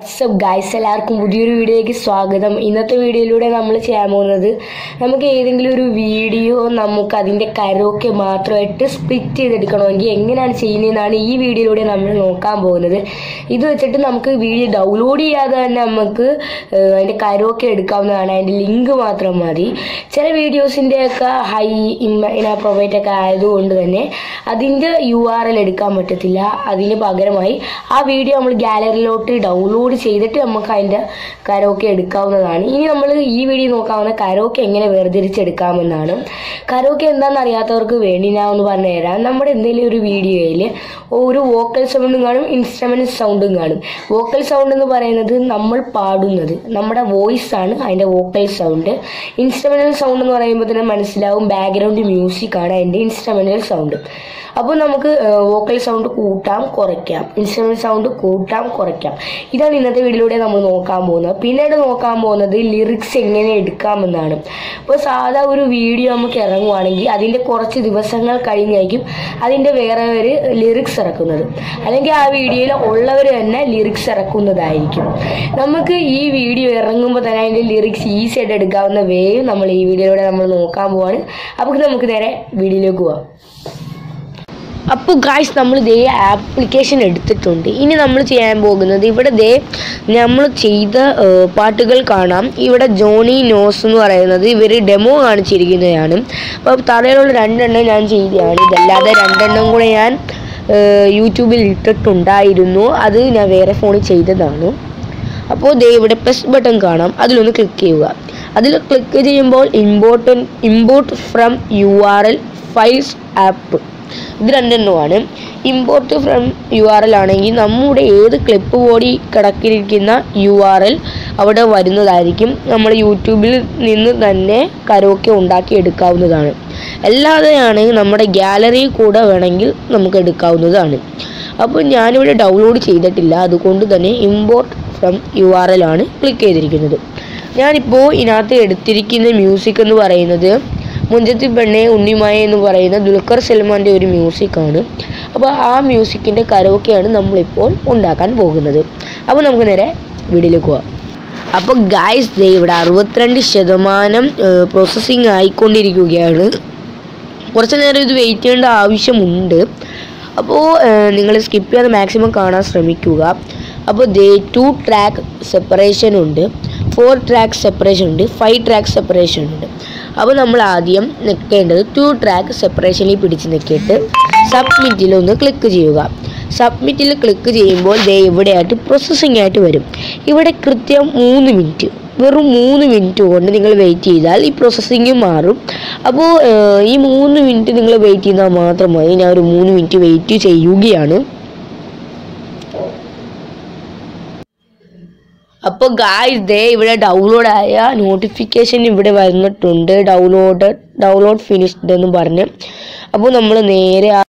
WhatsApp guys എല്ലാവർക്കും പുതിയൊരു വീഡിയോയ്ക്ക് സ്വാഗതം ഇന്നത്തെ വീഡിയോയിലൂടെ നമ്മൾ ചെയ്യാൻ പോകുന്നത് നമുക്ക് ഏതെങ്കിലും ഒരു വീഡിയോ നമുക്ക് അതിൻ്റെ കരോക്കെ മാത്രമായിട്ട് സ്പ്ലിറ്റ് ചെയ്തെടുക്കണമെങ്കിൽ എങ്ങനെയാണ് ചെയ്യുന്നതെന്നാണ് ഈ വീഡിയോയിലൂടെ നമ്മൾ നോക്കാൻ പോകുന്നത് ഇത് വെച്ചിട്ട് നമുക്ക് വീഡിയോ ഡൗൺലോഡ് ചെയ്യാതെ തന്നെ നമുക്ക് ഏഹ്, അതിൻ്റെ കരോക്കെ എടുക്കാവുന്നതാണ് അതിൻ്റെ ലിങ്ക് മാത്രം മതി ചില വീഡിയോസിൻ്റെയൊക്കെ ഹൈ ഇനാപ്രോവേറ്റ് ഒക്കെ ആയതുകൊണ്ട് തന്നെ അതിൻ്റെ യു ആർ എൽ എടുക്കാൻ പറ്റത്തില്ല അതിന് പകരമായി ആ വീഡിയോ നമ്മൾ ഗാലറിയിലോട്ട് ഡൗൺലോഡ് ചെയ്തിട്ട് നമുക്ക് അതിൻ്റെ കരോക്കെ എടുക്കാവുന്നതാണ് ഇനി നമ്മൾ ഈ വീഡിയോ നോക്കാവുന്ന കരോക്കെ എങ്ങനെ വേർതിരിച്ചെടുക്കാമെന്നാണ് കരോക്കെ എന്താണെന്ന് അറിയാത്തവർക്ക് വേണ്ടി ഞാൻ ഒന്ന് പറഞ്ഞു തരാം നമ്മുടെ എന്തെങ്കിലും ഒരു വീഡിയോയിൽ ഒരു വോക്കൽ സൗണ്ടും കാണും ഇൻസ്ട്രുമെന്റ് സൗണ്ടും കാണും വോക്കൽ സൗണ്ട് എന്ന് പറയുന്നത് നമ്മൾ പാടുന്നത് നമ്മുടെ വോയിസ് ആണ് അതിൻ്റെ വോക്കൽ സൗണ്ട് ഇൻസ്ട്രുമെന്റൽ സൗണ്ട് എന്ന് പറയുമ്പോൾ തന്നെ മനസ്സിലാവും ബാക്ക്ഗ്രൗണ്ട് മ്യൂസിക് ആണ് അതിൻ്റെ ഇൻസ്ട്രുമെന്റൽ സൗണ്ട് അപ്പോൾ നമുക്ക് വോക്കൽ സൗണ്ട് കൂട്ടാം കുറയ്ക്കാം ഇൻസ്ട്രുമെന്റ് സൗണ്ട് കൂട്ടാം കുറയ്ക്കാം ഇതാണ് ഇന്നത്തെ വീഡിയോയിലൂടെ നമ്മൾ നോക്കാൻ പോകുന്നത് പിന്നീട് നോക്കാൻ പോകുന്നത് ലിറിക്സ് എങ്ങനെ എടുക്കാമെന്നാണ് അപ്പോൾ സാധാ ഒരു വീഡിയോ നമുക്ക് ഇറങ്ങുവാണെങ്കിൽ അതിൻ്റെ കുറച്ച് ദിവസങ്ങൾ കഴിഞ്ഞായിരിക്കും അതിൻ്റെ വേറെ ഒരു ലിറിക്സ് ഇറക്കുന്നത് അല്ലെങ്കിൽ ആ വീഡിയോയിൽ ഉള്ളവർ തന്നെ ലിറിക്സ് ഇറക്കുന്നതായിരിക്കും നമുക്ക് ഈ വീഡിയോ ഇറങ്ങുമ്പോൾ തന്നെ അതിൻ്റെ ലിറിക്സ് ഈസി ആയിട്ട് എടുക്കാവുന്ന വേയും നമ്മൾ ഈ വീഡിയോയിലൂടെ നമ്മൾ നോക്കാൻ പോവാണ് അപ്പോൾ നമുക്ക് നേരെ വീഡിയോയിലേക്ക് പോവാം അപ്പോൾ ഗായ്സ് നമ്മൾ ദേ ആപ്ലിക്കേഷൻ എടുത്തിട്ടുണ്ട് ഇനി നമ്മൾ ചെയ്യാൻ പോകുന്നത് ഇവിടെ ദേ നമ്മൾ ചെയ്ത ഏഹ്, പാട്ടുകൾ കാണാം ഇവിടെ ജോണി നോസ് എന്ന് പറയുന്നത് ഇവർ ഡെമോ കാണിച്ചിരിക്കുന്നതാണ് അപ്പോൾ തറയിലുള്ള രണ്ടെണ്ണം ഞാൻ ചെയ്തതാണ് ഇതല്ലാതെ രണ്ടെണ്ണം കൂടെ ഞാൻ ഏഹ്, യൂട്യൂബിൽ ഇട്ടിട്ടുണ്ടായിരുന്നു അത് ഞാൻ വേറെ ഫോണിൽ ചെയ്തതാണ് അപ്പോൾ ദേ ഇവിടെ പ്ലസ് ബട്ടൺ കാണാം അതിലൊന്ന് ക്ലിക്ക് ചെയ്യുക അതിൽ ക്ലിക്ക് ചെയ്യുമ്പോൾ ഇമ്പോർട്ടൻ import from U R L files app ഇത് രണ്ടെണ്ണമാണ് import from U R L ആണെങ്കിൽ നമ്മുടെ ഏത് ക്ലിപ്പ് ബോഡി കിടക്കിരിക്കുന്ന യു ആർ എൽ അവിടെ വരുന്നതായിരിക്കും നമ്മൾ യൂട്യൂബിൽ നിന്ന് തന്നെ കരോക്കെ ഉണ്ടാക്കി എടുക്കാവുന്നതാണ് അല്ലാതെയാണെങ്കിൽ നമ്മുടെ ഗാലറിയിൽ കൂടെ വേണമെങ്കിൽ നമുക്ക് എടുക്കാവുന്നതാണ് അപ്പോൾ ഞാനിവിടെ ഡൗൺലോഡ് ചെയ്തിട്ടില്ല അതുകൊണ്ട് തന്നെ import from U R L ആണ് ക്ലിക്ക് ചെയ്തിരിക്കുന്നത് ഞാനിപ്പോൾ ഇതിനകത്ത് എടുത്തിരിക്കുന്ന മ്യൂസിക് എന്ന് പറയുന്നത് മുഞ്ചത്തി പെണ്ണെ ഉണ്ണിമായ എന്ന് പറയുന്ന ദുൽഖർ സൽമാൻ്റെ ഒരു മ്യൂസിക്കാണ് അപ്പോൾ ആ മ്യൂസിക്കിൻ്റെ കരോക്കെയാണ് നമ്മളിപ്പോൾ ഉണ്ടാക്കാൻ പോകുന്നത് അപ്പോൾ നമുക്ക് നേരെ വീഡിയോയിലേക്ക് പോവാം അപ്പോൾ ഗായ്സ് ദേ ഇവിടെ അറുപത്തിരണ്ട് ശതമാനം പ്രോസസ്സിങ് ആയിക്കൊണ്ടിരിക്കുകയാണ് കുറച്ച് നേരം ഇത് വെയിറ്റ് ചെയ്യേണ്ട ആവശ്യമുണ്ട് അപ്പോൾ നിങ്ങൾ സ്കിപ്പ് ചെയ്യാതെ മാക്സിമം കാണാൻ ശ്രമിക്കുക അപ്പോൾ ദേ ടു ട്രാക്ക് സെപ്പറേഷൻ ഉണ്ട് ഫോർ ട്രാക്ക് സെപ്പറേഷൻ ഉണ്ട് ഫൈവ് ട്രാക്ക് സെപ്പറേഷൻ ഉണ്ട് അപ്പോൾ നമ്മൾ ആദ്യം നിൽക്കേണ്ടത് ടു ട്രാക്ക് സെപ്പറേഷനിൽ പിടിച്ച് നിൽക്കിയിട്ട് സബ്മിറ്റിൽ ഒന്ന് ക്ലിക്ക് ചെയ്യുക സബ്മിറ്റിൽ ക്ലിക്ക് ചെയ്യുമ്പോൾ ദേ ഇവിടെയായിട്ട് പ്രോസസ്സിംഗ് ആയിട്ട് വരും ഇവിടെ കൃത്യം മൂന്ന് മിനിറ്റ് വെറും മൂന്ന് മിനിറ്റ് കൊണ്ട് നിങ്ങൾ വെയിറ്റ് ചെയ്താൽ ഈ പ്രോസസ്സിങ് മാറും അപ്പോൾ ഈ മൂന്ന് മിനിറ്റ് നിങ്ങൾ വെയിറ്റ് ചെയ്താൽ മാത്രം മതി ഞാൻ ഒരു മൂന്ന് മിനിറ്റ് വെയിറ്റ് ചെയ്യുകയാണ് അപ്പോൾ ഗായ്സ് ദേ ഇവിടെ ഡൗൺലോഡ് ആയ നോട്ടിഫിക്കേഷൻ ഇവിടെ വന്നിട്ടുണ്ട് ഡൗൺലോഡ് ഡൗൺലോഡ് ഫിനിഷ്ഡ് എന്ന് പറഞ്ഞ് അപ്പോൾ നമ്മൾ നേരെ ആ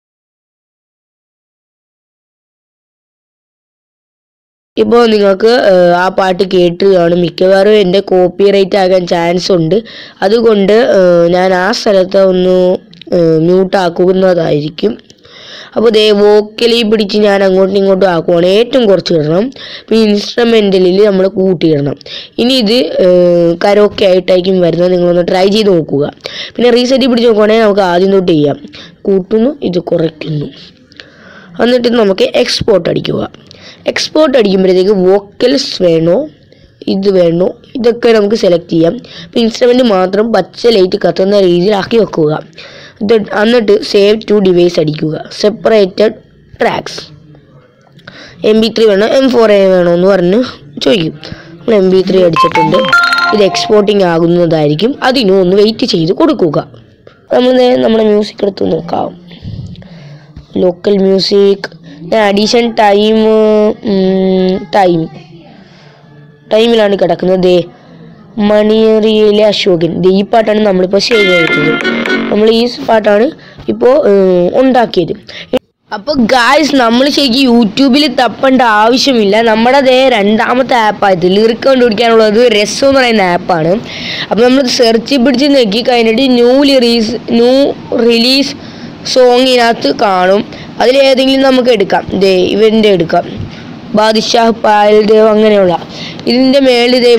ഇപ്പോൾ നിങ്ങൾക്ക് ഏഹ്, ആ പാട്ട് കേട്ട് കാണും മിക്കവാറും എൻ്റെ കോപ്പി റൈറ്റ് ആകാൻ ചാൻസ് ഉണ്ട് അതുകൊണ്ട് ഏഹ്, ഞാൻ ആ സ്ഥലത്ത് ഒന്ന് മ്യൂട്ട് ആക്കുന്നതായിരിക്കും അപ്പോൾ ദേ വോക്കലി പിടിച്ച് ഞാൻ അങ്ങോട്ടും ഇങ്ങോട്ടും ആക്കുവാണ് ഏറ്റവും കുറച്ച് ഇടണം പിന്നെ ഇൻസ്ട്രുമെൻ്റലിൽ നമ്മൾ കൂട്ടിയിടണം ഇനി ഇത് കരോക്കെ ആയിട്ടായിരിക്കും വരുന്നത് നിങ്ങളൊന്ന് ട്രൈ ചെയ്ത് നോക്കുക പിന്നെ റീസെറ്റ് പിടിച്ച് നോക്കുവാണെങ്കിൽ നമുക്ക് ആദ്യം തൊട്ട് ചെയ്യാം കൂട്ടുന്നു ഇത് കുറയ്ക്കുന്നു എന്നിട്ട് നമുക്ക് എക്സ്പോർട്ട് അടിക്കുക എക്സ്പോർട്ട് അടിക്കുമ്പോഴത്തേക്ക് വോക്കൽസ് വേണോ ഇത് വേണോ ഇതൊക്കെ നമുക്ക് സെലക്ട് ചെയ്യാം ഇപ്പോൾ ഇൻസ്ട്രുമെൻ്റ് മാത്രം പച്ച ലൈറ്റ് കത്തുന്ന രീതിയിലാക്കി വെക്കുക ഇത് എന്നിട്ട് സേവ് ടു ഡിവൈസ് അടിക്കുക separated tracks M B three വേണോ എം ഫോർ എ വേണോ എന്ന് പറഞ്ഞ് ചോദിക്കും നമ്മൾ എം ബി ത്രീ അടിച്ചിട്ടുണ്ട് ഇത് എക്സ്പോർട്ടിങ് ആകുന്നതായിരിക്കും അതിനും ഒന്ന് വെയിറ്റ് ചെയ്ത് കൊടുക്കുക നമ്മൾ ദേ നമ്മുടെ മ്യൂസിക് എടുത്ത് നോക്കാം local music addition time time ടൈമിലാണ് കിടക്കുന്നത് ദേ മണിയറിയിലെ അശോകൻ ദേ ഈ പാട്ടാണ് നമ്മളിപ്പോൾ സേവ് ചെയ്തത് നമ്മൾ ഈ പാട്ടാണ് ഇപ്പോൾ ഉണ്ടാക്കിയത് അപ്പോൾ ഗായ്സ് നമ്മൾ ശരിക്കും യൂട്യൂബിൽ തപ്പേണ്ട ആവശ്യമില്ല നമ്മുടെ അതേ രണ്ടാമത്തെ ആപ്പായത് ലിറിക്ക് കണ്ടുപിടിക്കാനുള്ളത് രസം എന്ന് പറയുന്ന ആപ്പാണ് അപ്പോൾ നമ്മൾ സെർച്ച് പിടിച്ച് നോക്കി കഴിഞ്ഞിട്ട് ന്യൂ ലിറീസ് ന്യൂ റിലീസ് സോങ്ങിനകത്ത് കാണും അതിലേതെങ്കിലും നമുക്ക് എടുക്കാം ദേ ഇവൻ്റെ എടുക്കാം ബാദിഷാഹ് പായൽ ദേവ് അങ്ങനെയുള്ള ഇതിൻ്റെ മേളിൽ ഇതേ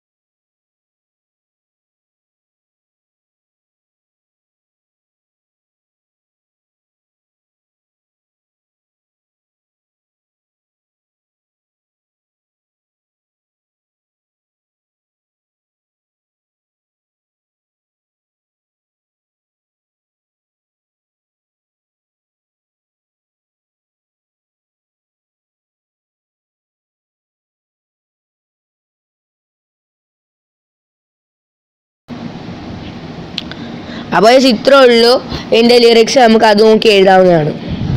അപ്പോൾ ഇത്രേ ഉള്ളൂ എൻ്റെ ലിറിക്സ് നമുക്ക് അത് നോക്കി എഴുതാവുന്നതാണ്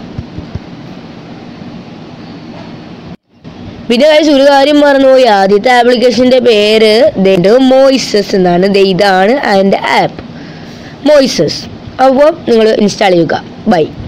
പിന്നെ guys ഒരു കാര്യം മറന്നുപോയി ആദ്യത്തെ ആപ്ലിക്കേഷൻ്റെ പേര് ദണ്ട് മോയിസസ് എന്നാണ് ദേ ഇതാണ് അതിൻ്റെ ആപ്പ് മോയിസസ് അപ്പോൾ നിങ്ങൾ ഇൻസ്റ്റാൾ ചെയ്യുക ബൈ